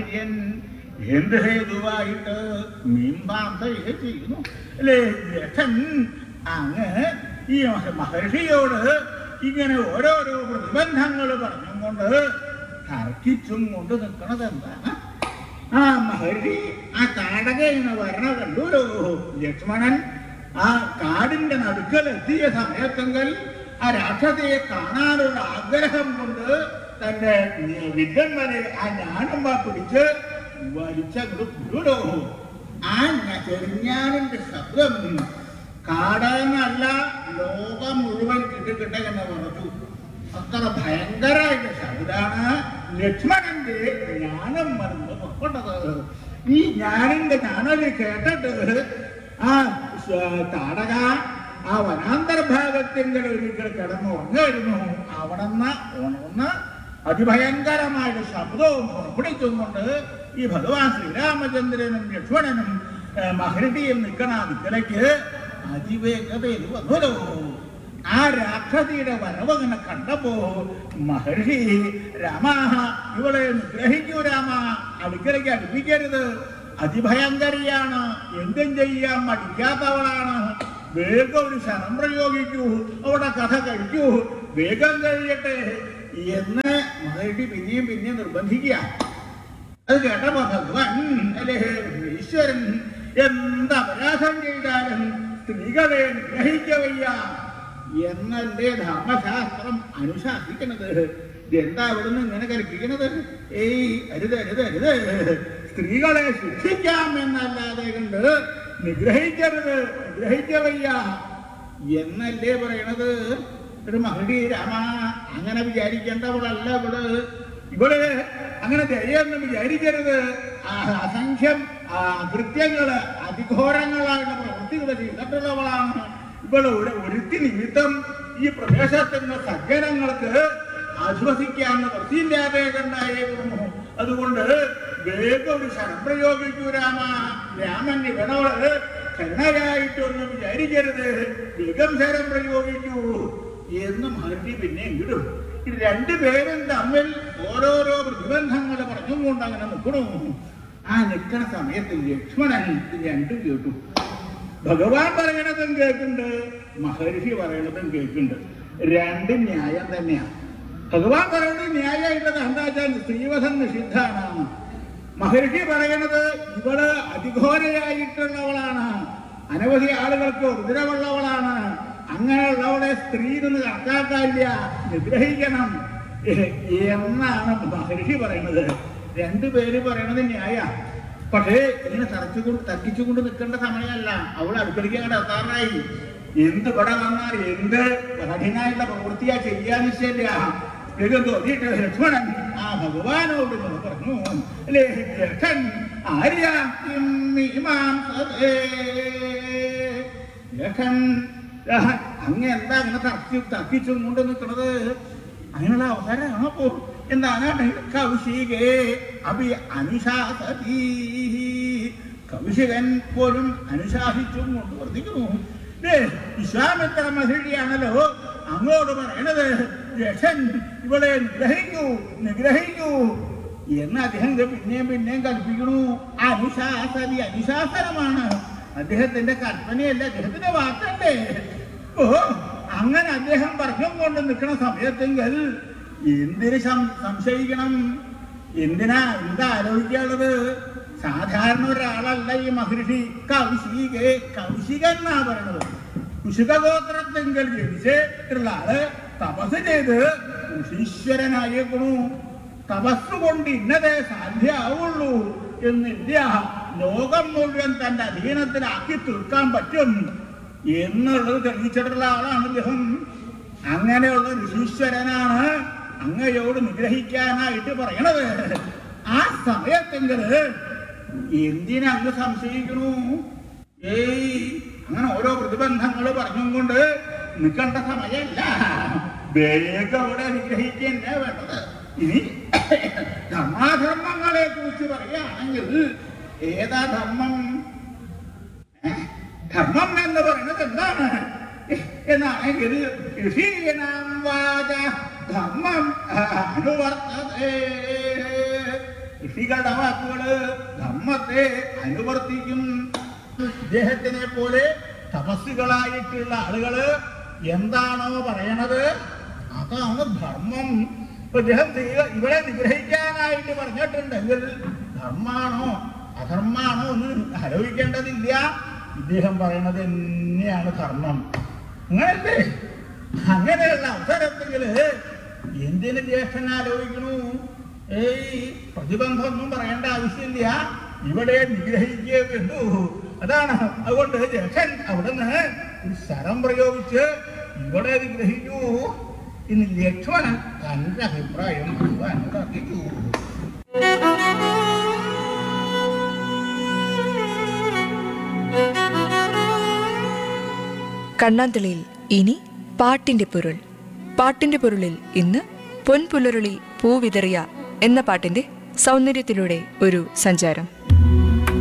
മൗര്യൻ എന്ത് ഹേതുവായിട്ട് മീൻപാന്തയെ ചെയ്യുന്നു അല്ലേ ജ്യേഷ്ഠൻ അങ്ങ് ഈ മഹർഷിയോട് ഇങ്ങനെ ഓരോരോ പ്രതിബന്ധങ്ങൾ പറഞ്ഞും കൊണ്ട് തർക്കിച്ചും കൊണ്ട് നിൽക്കണത് എന്താണ് ആ മഹർഷി ആ താടക ഇങ്ങനെ വരണ കണ്ടൂരോ ലക്ഷ്മണൻ ആ കാടിന്റെ നടുക്കലെത്തിയ സമയത്തെങ്കിൽ ആ രാക്ഷസയെ കാണാനുള്ള ആഗ്രഹം കൊണ്ട് തന്റെ വിദ്യന്മാരെ ആ ഞാനമ്മ പിടിച്ച് വലിച്ചങ്ങോട്ട് കുരുടോ ആ ഞ- ചെറിഞ്ഞാനിന്റെ ശബ്ദം കാടെന്നല്ല ലോകം മുഴുവൻ കിട്ടുകിട്ടെന്ന് പറഞ്ഞു അത്ര ഭയങ്കരമായിട്ട് ശബ്ദാണ് ലക്ഷ്മണന്റെ ജ്ഞാനം മറന്ന് പുറപ്പെട്ടത് ഈ ജ്ഞാനിന്റെ ജ്ഞാനം കേട്ടിട്ട് ആ സ്വ- താടക ആ വനാന്തര ഭാഗത്തിന്റെ ഒരിക്കൽ കിടന്ന് ഉറങ്ങായിരുന്നു അവിടെന്ന് ഉണർന്ന് അതിഭയങ്കരമായിട്ട് ശബ്ദവും പുറപ്പെടുത്തും കൊണ്ട് ഈ ഭഗവാൻ ശ്രീരാമചന്ദ്രനും ലക്ഷ്മണനും ഏ, മഹർഷിയും നിൽക്കണ ദിക്കലേക്ക് അതിവേഗതയിൽ വന്നല്ലോ ആ രാക്ഷസിയുടെ വരവങ്ങനെ കണ്ടപ്പോ മഹർഷി രാമ ഇവളെ നിഗ്രഹിക്കൂ രാമ അടുക്കലേക്ക് അടുപ്പിക്കരുത് അതിഭയങ്കരിയാണ് എന്തും ചെയ്യാൻ മടിക്കാത്തവളാണ് വേഗം ഒരു ശരം പ്രയോഗിക്കൂ അവിടെ കഥ കഴിക്കൂ വേഗം കഴിയട്ടെ എന്ന് മഹർഷി പിന്നെയും പിന്നെയും നിർബന്ധിക്കുക അത് കേട്ടപ്പോ ഭഗവാൻ അല്ലേ ഈശ്വരൻ എന്ത് അപരാധം ചെയ്താലും സ്ത്രീകളെ ഗ്രഹിക്കവയ്യ എന്നല്ലേ ധർമ്മശാസ്ത്രം അനുശാസിക്കുന്നത് എന്താ അവിടുന്ന് ഇങ്ങനെ കൽപ്പിക്കുന്നത് ഏയ് അരുത് അരുത് അരുത് സ്ത്രീകളെ ശിക്ഷിക്കാം എന്നല്ലാതെ കണ്ട് നിഗ്രഹിക്കരുത് നിഗ്രഹിക്കവയ്യ എന്നല്ലേ പറയണത് ഒരു മഹടി രാമ അങ്ങനെ വിചാരിക്കേണ്ടവളല്ല ഇവള് ഇവള് അങ്ങനെ ദയൊന്നും വിചാരിക്കരുത് ആ അസംഖ്യം ആ കൃത്യങ്ങള് അതിഘോരങ്ങളായുള്ള പ്രവൃത്തികൾ ചെയ്തിട്ടുള്ളവളാണ് ഇവള് ഒരു ഒരുത്തി നിമിത്തം ഈ പ്രദേശത്തുള്ള സജ്ജനങ്ങൾക്ക് ആശ്വസിക്കാൻ വൃത്തിയില്ലാതെ കണ്ടായിരുന്നു അതുകൊണ്ട് വേഗം ഒരു ശരം പ്രയോഗിക്കൂ രാമ രാമൻ ഇവനോട് കരുണയായിട്ടൊന്നും വിചാരിക്കരുത് വേഗം ശരം പ്രയോഗിക്കൂ എന്ന് മഹർഷി പിന്നെ ഇടും ഇത് രണ്ടുപേരും തമ്മിൽ ഓരോരോ പ്രതിബന്ധങ്ങൾ പറഞ്ഞുകൊണ്ട് അങ്ങനെ നിൽക്കണു ആ നിൽക്കണ സമയത്ത് ലക്ഷ്മണൻ ഇത് രണ്ടും കേട്ടു ഭഗവാൻ പറയണതും കേൾക്കുന്നുണ്ട് മഹർഷി പറയണതും കേൾക്കുന്നുണ്ട് രണ്ടും ന്യായം തന്നെയാണ് ഭഗവാൻ പറയുന്നത് ന്യായമായിട്ടുള്ളത് എന്താ വെച്ചാൽ സ്ത്രീവധം നിഷിദ്ധാണ് മഹർഷി പറയണത് ഇവള് അതിഘോരയായിട്ടുള്ളവളാണ് അനവധി ആളുകൾക്ക് ഉദരവുള്ളവളാണ് അങ്ങനെയുള്ളവളെ സ്ത്രീ നിന്ന് കണക്കാക്കാനില്ല നിഗ്രഹിക്കണം എ- എന്നാണ് മഹർഷി പറയുന്നത് രണ്ടുപേര് പറയണത് ന്യായ പക്ഷേ ഇങ്ങനെ തറച്ചുകൊണ്ട് തർക്കിച്ചുകൊണ്ട് നിൽക്കേണ്ട സമയമല്ല അവൾ അടുക്കളയ്ക്ക് അങ്ങോട്ട് എത്താറായി എന്ത് ഇവിടെ വന്നാൽ എന്ത് കഠിനായിട്ടുള്ള പ്രവൃത്തിയാ ചെയ്യാന്ന് ശരിയാ വേഗം തോന്നിയിട്ട് ലക്ഷ്മണൻ ആ ഭഗവാനോട് ഇങ്ങനെ പറഞ്ഞു അല്ലേ ലക്ഷൻ ആര്യ ലക്ഷൻ അങ്ങ് എന്താ അങ്ങനെ തർക്കി തർക്കിച്ചും കൊണ്ട് നിൽക്കണത് അങ്ങനെയുള്ള അവസരമാണോ പോ എന്താണ് കൗശികേ അഭി അനുശാസതി കൗശികൻ പോലും അനുശാസിച്ചും കൊണ്ട് വർദ്ധിക്കുന്നു ദേ, വിശ്വാമിത്ര മഹിഴിയാണല്ലോ അങ്ങോട്ട് പറയണത് രക്ഷൻ ഇവളെ നിഗ്രഹിക്കൂ നിഗ്രഹിക്കൂ എന്ന് അദ്ദേഹം ഇത് പിന്നെയും പിന്നെയും കൽപ്പിക്കണു അനുശാസതി അനുശാസനമാണ് അദ്ദേഹത്തിന്റെ കൽപ്പനയല്ല അദ്ദേഹത്തിന്റെ വാക്കല്ലേ ഓ അങ്ങനെ അദ്ദേഹം പറഞ്ഞും കൊണ്ട് നിൽക്കുന്ന സമയത്തെങ്കിൽ എന്തിന് സം- സംശയിക്കണം എന്തിനാ എന്താ ആലോചിക്കാനുള്ളത് സാധാരണ ഒരാളല്ല ഈ മഹർഷി കൗശികേ കൗശിക എന്നാ പറയണത് കുശികഗോത്രത്തെങ്കിൽ ജനിച്ചിട്ടുള്ള ആള് തപസ് ചെയ്ത് ഈശ്വരനായേക്കണു തപസ് കൊണ്ട് ഇന്നതേ സാധ്യമാവുള്ളൂ എന്നില്ല ലോകം മുഴുവൻ തന്റെ അധീനത്തിലാക്കി തീർക്കാൻ പറ്റും എന്നുള്ളത് തെളിയിച്ചിട്ടുള്ള ആളാണ് അദ്ദേഹം അങ്ങനെയുള്ള ഋഷീശ്വരനാണ് അങ്ങയോട് നിഗ്രഹിക്കാനായിട്ട് പറയണത് ആ സമയത്തെങ്കില് എന്തിനാ അങ്ങ് സംശയിക്കണു ഏയ് അങ്ങനെ ഓരോ പ്രതിബന്ധങ്ങൾ പറഞ്ഞും കൊണ്ട് നിൽക്കേണ്ട സമയമല്ല വേഗം അവിടെ നിഗ്രഹിക്കന്നെ വേണ്ടത് ഇനി ധർമാധർമ്മങ്ങളെ കുറിച്ച് പറയുകയാണെങ്കിൽ ഏതാ ധർമ്മം ഏ? ധർമ്മം എന്ന് പറയുന്നത് എന്താണ് എന്നാണെങ്കിൽ ഋഷീണാം വാച ധർമ്മം അനുവർത്തതേ ഋഷികളുടെ വാക്കുകള് ധർമ്മത്തെ അനുവർത്തിക്കും ഇദ്ദേഹത്തിനെ പോലെ തപസ്സുകളായിട്ടുള്ള ആളുകള് എന്താണോ പറയണത് അതാണ് ധർമ്മം ഇപ്പൊ ഇദ്ദേഹം ചെയ്യുക ഇവിടെ നിഗ്രഹിക്കാനായിട്ട് പറഞ്ഞിട്ടുണ്ടെങ്കിൽ ധർമാണോ അധർമാണോ എന്ന് ആലോചിക്കേണ്ടതില്ല ഇദ്ദേഹം പറയണത് തന്നെയാണ് ധർമ്മം അങ്ങനല്ലേ അങ്ങനെയുള്ള അവസരത്തില് എന്തിന് ജ്യേഷ്ഠൻ ആലോചിക്കണു ഏയ് പ്രതിബന്ധമൊന്നും പറയേണ്ട ആവശ്യമില്ല ഇവിടെ നിഗ്രഹിക്കേ വേണ്ടു അതാണ് അതുകൊണ്ട് ജ്യേഷ്ഠൻ അവിടുന്ന് ഒരു ശരം പ്രയോഗിച്ച് ഇവിടെ നിഗ്രഹിക്കൂ ഇനി ലക്ഷ്മണൻ തന്റെ അഭിപ്രായം ഭഗവാനോട് അറിയിക്കൂ കണ്ണാന്തളിയിൽ ഇനി പാട്ടിന്റെ പൊരുൾ പാട്ടിന്റെ പൊരുളിൽ ഇന്ന് പൊൻപുലരുളി പൂവിതറിയ എന്ന പാട്ടിന്റെ സൗന്ദര്യത്തിലൂടെ ഒരു സഞ്ചാരം